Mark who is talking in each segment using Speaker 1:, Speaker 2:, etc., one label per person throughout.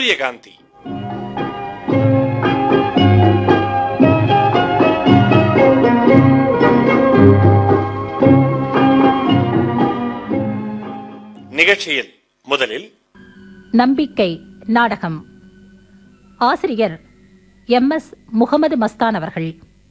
Speaker 1: சூரியகாந்தி நிகழ்ச்சியில் முதலில்
Speaker 2: நம்பிக்கை நாடகம் ஆசிரியர் எம் எஸ் முகமது மஸ்தான் அவர்கள்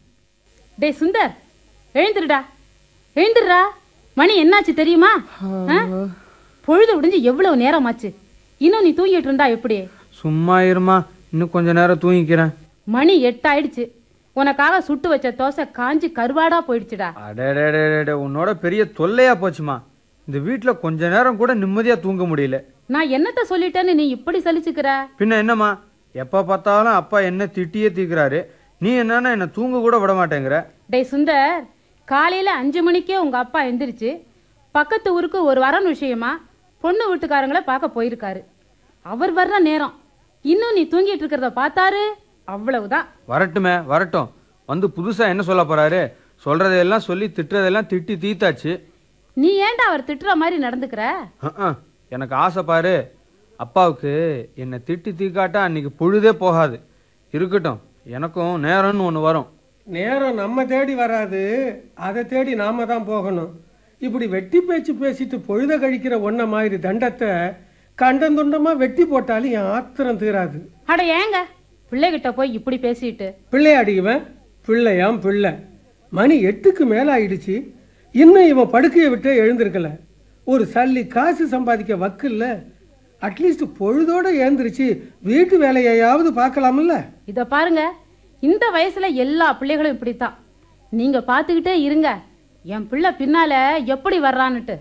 Speaker 3: டேய் சுந்தர் எழுந்துருடா எழுந்துடுறா மணி என்னாச்சு தெரியுமா ஆ? பொழுது விடிஞ்சு எவ்வளவு நேரமாச்சு இன்னும் நீ தூங்கிட்டு இருந்தா எப்படி
Speaker 4: சும்மா இருமா இன்னும் கொஞ்ச நேரம் தூங்கிக்கிறேன்
Speaker 3: மணி எட்டாயிடுச்சு உனக்காக சுட்டு வச்ச தோசை காஞ்சி கருவாடா போயிடுச்சுடா
Speaker 4: அடடடடட உன்னோட பெரிய தொல்லையா போச்சுமா இந்த வீட்ல கொஞ்ச நேரம் கூட நிம்மதியா தூங்க முடியல
Speaker 3: நான் என்னத்த சொல்லிட்டேன்னு நீ இப்படி சலிச்சுக்கிற
Speaker 4: பின்ன என்னம்மா எப்ப பார்த்தாலும் அப்பா என்ன திட்டியே தீக்குறாரு நீ என்னன்னா என்ன தூங்க கூட விட மாட்டேங்கிற
Speaker 3: டேய் சுந்தர் காலையில அஞ்சு மணிக்கே உங்க அப்பா எந்திரிச்சு பக்கத்து ஊருக்கு ஒரு வரன் விஷயமா பொண்ணு வீட்டுக்காரங்களை பார்க்க போயிருக்காரு அவர் வர்ற நேரம் இன்னும் நீ தூங்கிட்டு இருக்கிறத பார்த்தாரு அவ்வளவுதான்
Speaker 4: வரட்டுமே வரட்டும் வந்து புதுசா என்ன சொல்ல போறாரு சொல்றதையெல்லாம் சொல்லி திட்டுறதெல்லாம் திட்டி தீத்தாச்சு
Speaker 3: நீ ஏன்டா அவர் திட்டுற மாதிரி நடந்துக்கிற
Speaker 4: அஹ், எனக்கு ஆசை பாரு அப்பாவுக்கு என்னை திட்டி தீக்காட்டா அன்னைக்கு பொழுதே போகாது இருக்கட்டும் எனக்கும் நேரம்னு ஒன்று வரும்
Speaker 5: நேரம் நம்ம தேடி வராது அதை தேடி நாம தான் போகணும் இப்படி வெட்டி பேச்சு பேசிட்டு பொழுத கழிக்கிற ஒன்ன மாதிரி தண்டத்தை கண்டந்துண்டமா வெட்டி போட்டாலும் என் ஆத்திரம் தீராது
Speaker 3: அட ஏங்க பிள்ளைகிட்ட போய் இப்படி பேசிட்டு
Speaker 5: பிள்ளையாடி இவன் பிள்ளையாம் பிள்ளை மணி எட்டுக்கு மேல ஆயிடுச்சு இன்னும் இவன் படுக்கையை விட்டே எழுந்திருக்கல ஒரு சல்லி காசு சம்பாதிக்க வக்கில்ல அட்லீஸ்ட் பொழுதோட எழுந்திருச்சு வீட்டு வேலையாவது பார்க்கலாம்ல
Speaker 3: இத பாருங்க இந்த வயசுல எல்லா பிள்ளைகளும் இப்படித்தான் நீங்க பார்த்துக்கிட்டே இருங்க என் பிள்ளை பின்னால எப்படி வர்றான்னுட்டு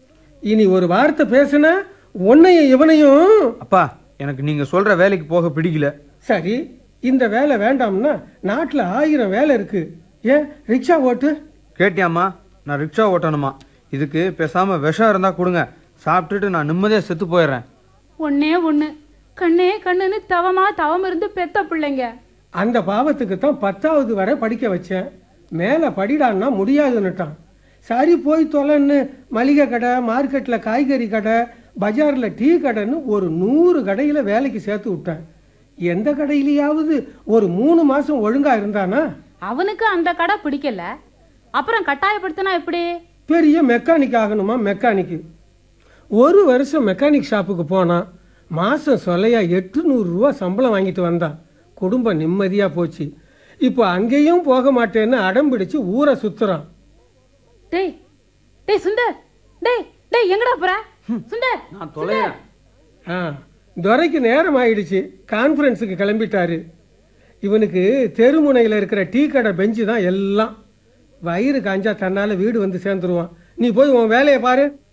Speaker 5: இனி ஒரு வார்த்தை பேசுனா உன்னையும் இவனையும்
Speaker 4: அப்பா எனக்கு நீங்க சொல்ற வேலைக்கு போக பிடிக்கல
Speaker 5: சரி இந்த வேலை வேண்டாம்னா நாட்டில் ஆயிரம் வேலை இருக்கு ஏன் ரிக்ஷா ஓட்டு
Speaker 4: கேட்டியாம்மா நான் ரிக்ஷா ஓட்டணுமா இதுக்கு பேசாம விஷம் இருந்தா கொடுங்க சாப்பிட்டுட்டு நான் நிம்மதியா செத்து போயிடுறேன்
Speaker 3: ஒன்னே ஒண்ணு கண்ணே கண்ணுன்னு தவமா தவம் இருந்து பெத்த பிள்ளைங்க
Speaker 5: அந்த பாவத்துக்கு தான் பத்தாவது வரை படிக்க வச்சேன் மேலே படிடான்னா முடியாதுன்னுட்டான் சரி போய் தொலைன்னு மளிகை கடை மார்க்கெட்டில் காய்கறி கடை பஜாரில் டீ கடைன்னு ஒரு நூறு கடையில் வேலைக்கு சேர்த்து விட்டேன் எந்த கடையிலையாவது ஒரு மூணு மாதம் ஒழுங்காக இருந்தானா
Speaker 3: அவனுக்கு அந்த கடை பிடிக்கல அப்புறம் கட்டாயப்படுத்தினா எப்படி
Speaker 5: பெரிய மெக்கானிக் ஆகணுமா மெக்கானிக்கு ஒரு வருஷம் மெக்கானிக் ஷாப்புக்கு போனான் மாதம் சொல்லையா எட்டுநூறுரூவா சம்பளம் வாங்கிட்டு வந்தான் குடும்பம் நிம்மதியாக போச்சு இப்போ அங்கேயும் போக மாட்டேன்னு அடம் பிடிச்சு ஊரை சுத்துறான்
Speaker 3: டேய் டேய் சுந்தர் டேய் டேய் எங்கடா போற சுந்தர்
Speaker 4: நான் தொலைறேன்
Speaker 5: ஆ துரைக்கு நேரம் ஆயிடுச்சு கான்ஃபரன்ஸுக்கு கிளம்பிட்டாரு இவனுக்கு தெருமுனையில் இருக்கிற டீ கடை பெஞ்சு தான் எல்லாம் வயிறு காஞ்சா தன்னால் வீடு வந்து சேர்ந்துருவான் நீ போய் உன் வேலையை பாரு